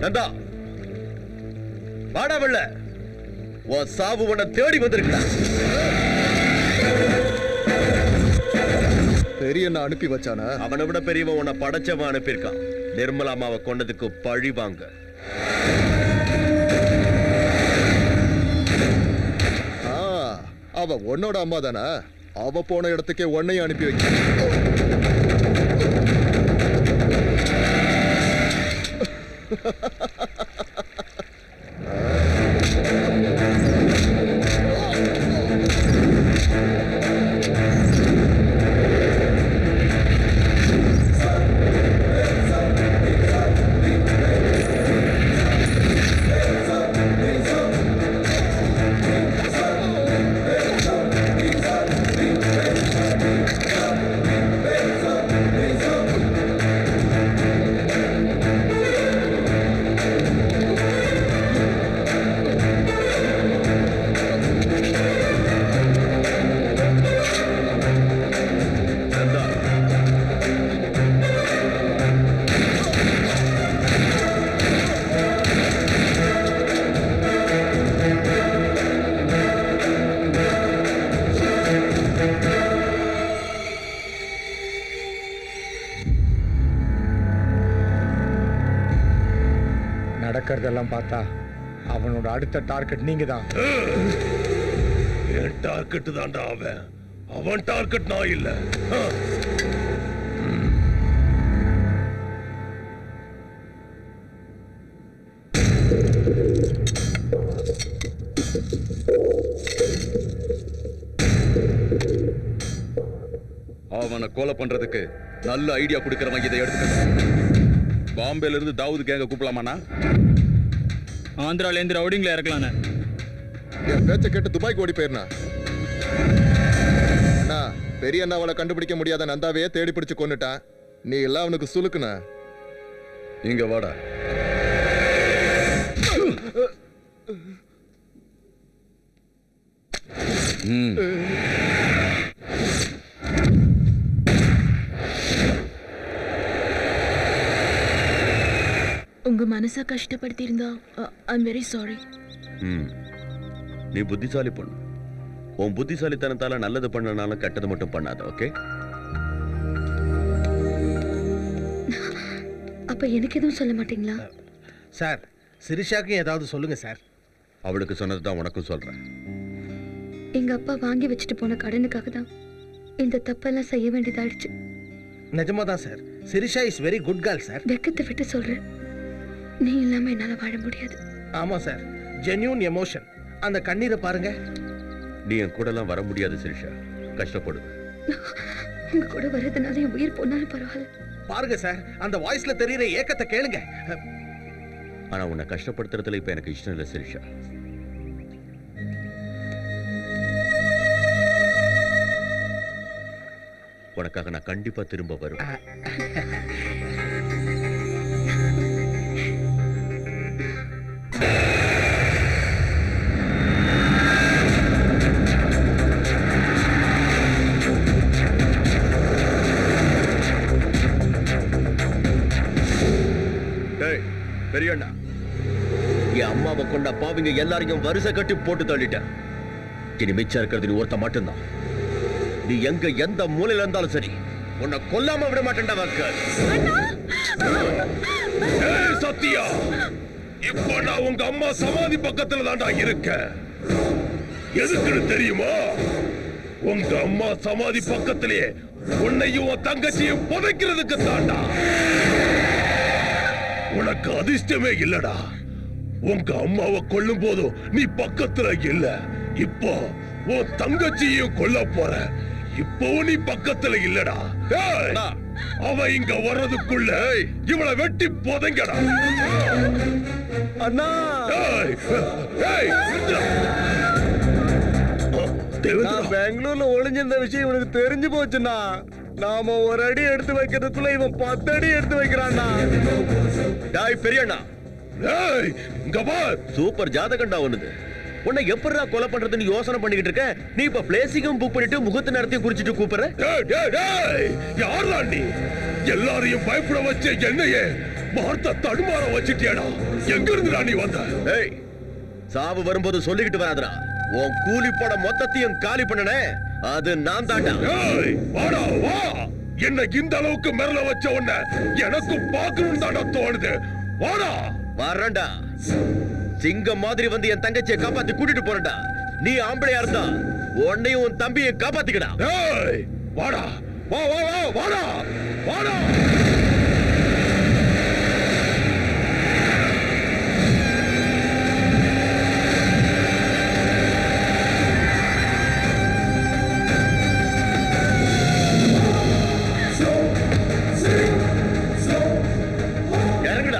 நந்தா வாடா வெள்ள உன் சாவு உன்னை தேடி வந்திருக்கா பெரிய அனுப்பி வச்சானா அவனை விட பெரியவன் உன்னை படைச்சவன் அனுப்பியிருக்கான் நிர்மலா அம்மாவை கொண்டதுக்கு பழி வாங்க ஆ, அவ உன்னோட அம்மா தானே அவ போன இடத்துக்கே உன்னையும் அனுப்பி வைக்க நந்தா நடக்கிறதெல்லாம் பார்த்தா அவனோட அடுத்த டார்கெட் நீங்க தான் என் டார்கெட் தான்டா அவன் அவன் டார்கெட் நான் இல்ல ஆ. அவனை கொலை பண்றதுக்கு நல்ல ஐடியா கொடுக்கறவன் இதை எடுத்துக்கணும் பாம்பேல இருந்து தாவூது கேங்க கூப்பிடலாமாண்ணா ஆந்திரால இருந்து ரவுடிங்ல இறக்கலாண்ணே என் பேச்ச கேட்டு துபாய்க்கு ஓடி போயிருந்தா அண்ணா பெரிய அண்ணா அவளை கண்டுபிடிக்க முடியாத நந்தாவையே தேடி பிடிச்சு கொன்னுட்டான் நீ எல்லாம் அவனுக்கு சுலுக்குன இங்க வாடா ம் உங்க மனசை கஷ்டப்படுத்தி இருந்தா ஐம் வெரி சாரி ம். நீ புத்திசாலி பொண்ணு உன் புத்திசாலித்தனத்தால நல்லது பண்ணனாலும் கெட்டது மட்டும் பண்ணாத ஓகே அப்ப எனக்கு எதுவும் சொல்ல மாட்டீங்களா சார் சிரிஷாக்கும் ஏதாவது சொல்லுங்க சார் அவளுக்கு சொன்னது தான் உனக்கும் சொல்றேன் எங்க அப்பா வாங்கி வச்சுட்டு போன கடனுக்காக தான் இந்த தப்பெல்லாம் செய்ய வேண்டியதாயிடுச்சு நிஜமா தான் sir Sirisha is very good girl sir வெக்கத்தை விட்டு சொல்றேன் நீ இல்லாம என்னால வாழ முடியாது ஆமா சார் ஜென்யூன் எமோஷன் அந்த கண்ணீரை பாருங்க நீ என் கூட எல்லாம் வர முடியாது சிரிஷா கஷ்டப்படுவேன் உங்க கூட வர்றதுனால என் உயிர் போனாலும் பரவாயில்ல பாருங்க சார் அந்த வாய்ஸ்ல தெரியுற ஏக்கத்தை கேளுங்க ஆனா உன்னை கஷ்டப்படுத்துறதுல இப்ப எனக்கு இஷ்டம் இல்லை சிரிஷா உனக்காக நான் கண்டிப்பா திரும்ப வருவேன் டேய் பெரியண்ணா என் அம்மாவை கொண்ட பாவிங்க எல்லாரையும் வரிசை கட்டி போட்டு தள்ளிட்டேன் இனி மிச்சம் இருக்கிறது நீ ஒருத்த மட்டும்தான் நீ எங்க எந்த மூலையில இருந்தாலும் சரி உன்னை கொல்லாம விட மாட்டேன்டா வக்கல் ஏய் சத்யா இப்ப நான் உங்க அம்மா சமாதி பக்கத்துல தான்டா இருக்கேன் எதுக்குன்னு தெரியுமா உங்க அம்மா சமாதி பக்கத்திலேயே உன்னையும் உன் தங்கச்சியும் புதைக்கிறதுக்கு தாண்டா உனக்கு அதிர்ஷ்டமே இல்லடா உங்க அம்மாவை கொல்லும் போதும் நீ பக்கத்துல இல்ல இப்போ உன் தங்கச்சியையும் கொல்ல போற இப்பவும் நீ பக்கத்துல இல்லடா ஏய், அவ இங்க வர்றதுக்குள்ள இவளை வெட்டி போதைங்கடா அண்ணா ஏய், ஏய், நிறுத்துடா. தேவேந்திரா, நான் பெங்களூர்ல ஒளிஞ்சிருந்த விஷயம் இவனுக்கு தெரிஞ்சு போச்சுண்ணா நாம ஒரு அடி எடுத்து வைக்கிறதுக்குள்ள இவன் பத்து அடி எடுத்து வைக்கிறான்னா டேய் பெரியண்ணா ஏய் இங்க பார் சூப்பர் ஜாதகண்டா உனது உன்னை எப்படிடா கொலை பண்றதுன்னு யோசனை பண்ணிக்கிட்டு இருக்க நீ இப்ப பிளேசிங்கும் புக் பண்ணிட்டு முகத்து நேரத்தையும் குறிச்சிட்டு கூப்பிடுற டேய் டேய் டேய் யாரா நீ எல்லாரையும் பயப்பட வச்ச என்னையே மார்த்த தடுமாற வச்சிட்டியாடா எங்க இருந்துடா நீ வந்த ஏய் சாவு வரும்போது சொல்லிக்கிட்டு வராதடா உன் கூலி போட மொத்தத்தையும் காலி பண்ணனே அது நான் தாண்டா ஏய் வாடா வா என்ன இந்த அளவுக்கு மிரள வச்ச உன்ன எனக்கு பார்க்கணும் தாண்டா தோணுது வாடா வரேன்டா சிங்கம் மாதிரி வந்து என் தங்கச்சியை காப்பாத்தி கூட்டிட்டு போறேன்டா நீ ஆம்பளையா இருந்தா உன்னையும் உன் தம்பியை காப்பாத்திக்கடா ஏய் வாடா வா வா வா வாடா வாடா இறங்குடா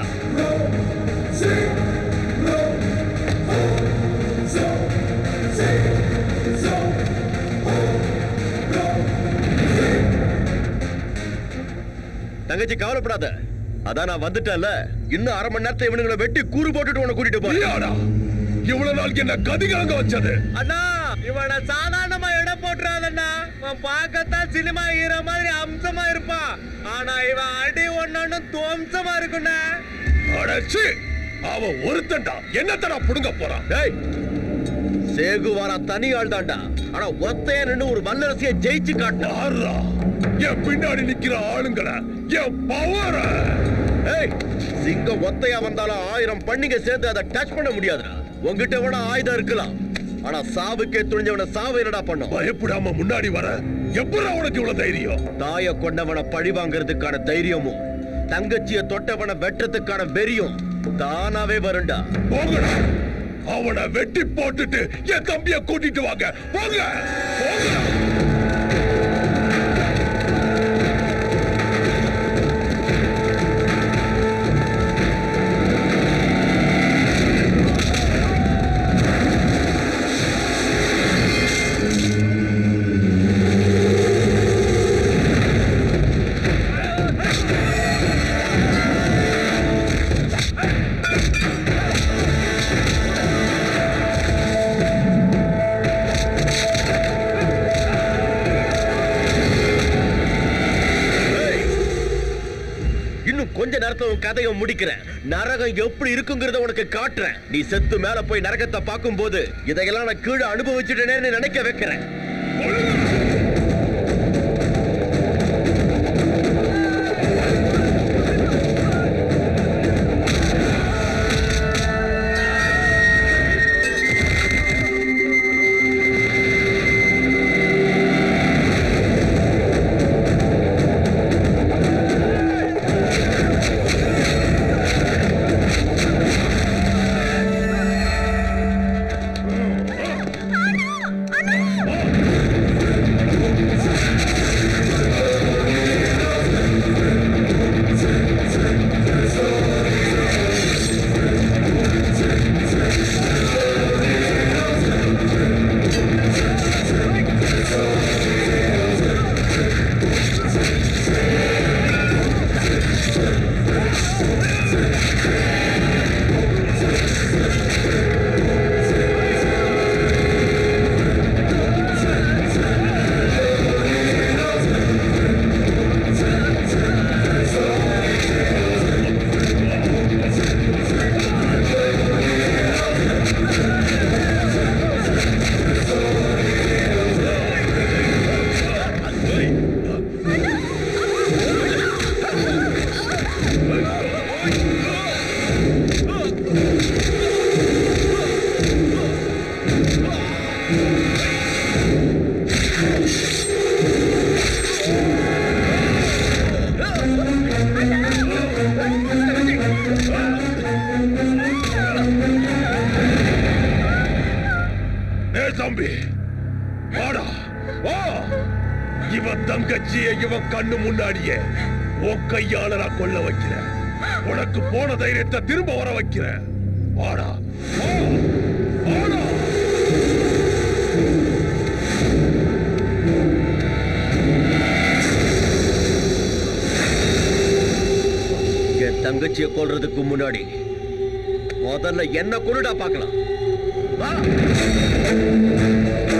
தங்கச்சி கவலைப்படாத அதான் நான் வந்துட்டேன்ல இன்னும் அரை மணி நேரத்தை இவனுங்களை வெட்டி கூறு போட்டுட்டு உன்னை கூட்டிட்டு போறேன் நீயாடா இவ்வளவு நாள் என்ன கதிகாங்க வச்சது அண்ணா இவனை சாதாரணமா இடம் போட்டுறாதண்ணா அவன் பார்க்கத்தான் சினிமா ஹீரோ மாதிரி அம்சமா இருப்பான் ஆனா இவன் அடி ஒன்னு துவம்சமா இருக்குண்ணா அடச்சி அவன் ஒருத்தன்டா என்னத்தடா புடுங்க போறான் டேய் சேகுவாரா தனி ஆள் தான்டா ஆனா ஒத்தைய நின்னு ஒரு வல்லரசியை ஜெயிச்சு காட்டா பாருடா என் பின்னாடி நிக்கிற ஆளுங்களை என் பவர ஏய் சிங்கம் ஒத்தையா வந்தாலும் ஆயிரம் பண்ணிங்க சேர்த்து அதை டச் பண்ண முடியாதுடா உன்கிட்ட வேணா ஆயுதம் இருக்கலாம் ஆனா சாவுக்கே துணிஞ்சவன சாவு என்னடா பண்ணும் பயப்படாம முன்னாடி வர எப்படா உனக்கு இவ்வளவு தைரியம் தாய கொண்டவனை பழி வாங்குறதுக்கான தைரியமும் தங்கச்சிய தொட்டவனை வெட்டுறதுக்கான வெறியும் தானாவே வரும்டா போங்கடா அவனை வெட்டி போட்டுட்டு என் தம்பிய கூட்டிட்டு வாங்க போங்க போங்கடா ஏய், இன்னும் கொஞ்ச நேரத்துல உன் கதையை முடிக்கிறேன் நரகம் எப்படி இருக்குங்கிறத உனக்கு காட்டுறேன் நீ செத்து மேல போய் நரகத்தை பார்க்கும்போது இதையெல்லாம் நான் கீழே அனுபவிச்சுட்டேனேன்னு நினைக்க வைக்கிறேன் ஏ தம்பி வாடா வா இவன் தங்கச்சியை இவன் கண்ணு முன்னாடியே உன் கையால நான் கொல்ல வைக்கிறேன் உனக்கு போன தைரியத்தை திரும்ப வர வைக்கிறேன் வாடா வா வாடா என் தங்கச்சியை கொல்றதுக்கு முன்னாடி முதல்ல என்ன கொண்டுடா பார்க்கலாம் வா